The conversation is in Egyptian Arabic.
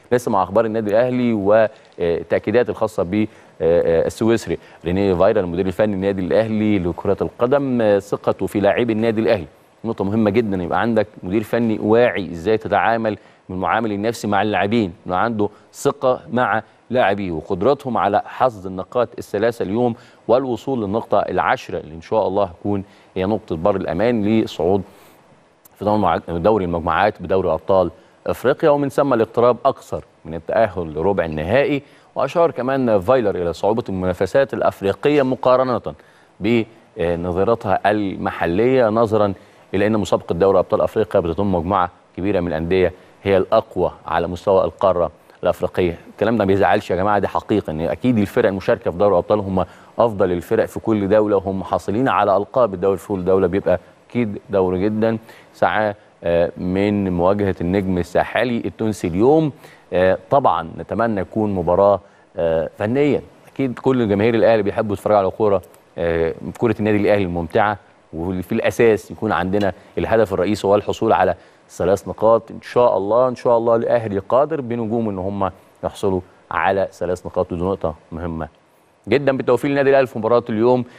لسه مع اخبار النادي الاهلي والتاكيدات الخاصه ب السويسري رينيه فايرا المدير الفني للنادي الاهلي لكره القدم ثقته في لاعبي النادي الاهلي نقطه مهمه جدا يبقى عندك مدير فني واعي ازاي تتعامل من المعامل النفسي مع اللاعبين انه عنده ثقه مع لاعبيه وقدرتهم على حصد النقاط الثلاثه اليوم والوصول للنقطه العاشره اللي ان شاء الله هتكون هي نقطه بر الامان للصعود في دوري المجموعات بدوري ابطال افريقيا ومن ثم الاقتراب اكثر من التاهل لربع النهائي واشار كمان فايلر الى صعوبه المنافسات الافريقيه مقارنه بنظيرتها المحليه نظرا الى ان مسابقه دوري ابطال افريقيا بتضم مجموعه كبيره من الانديه هي الاقوى على مستوى القاره الافريقيه الكلام ده ما بيزعلش يا جماعه دي حقيقه ان اكيد الفرق المشاركه في دوري الابطال هم افضل الفرق في كل دوله وهم حاصلين على القاب الدوري في كل دوله بيبقى اكيد دوري جدا ساعه من مواجهه النجم الساحلي التونسي اليوم طبعا نتمنى يكون مباراه فنيا اكيد كل جماهير الاهلي بيحبوا يتفرجوا على كوره كره النادي الاهلي الممتعه وفي الاساس يكون عندنا الهدف الرئيسي هو الحصول على ثلاث نقاط ان شاء الله ان شاء الله الاهلي قادر بنجوم ان هم يحصلوا على ثلاث نقاط ودي نقطه مهمه جدا بالتوفيق للنادي الاهلي في مباراه اليوم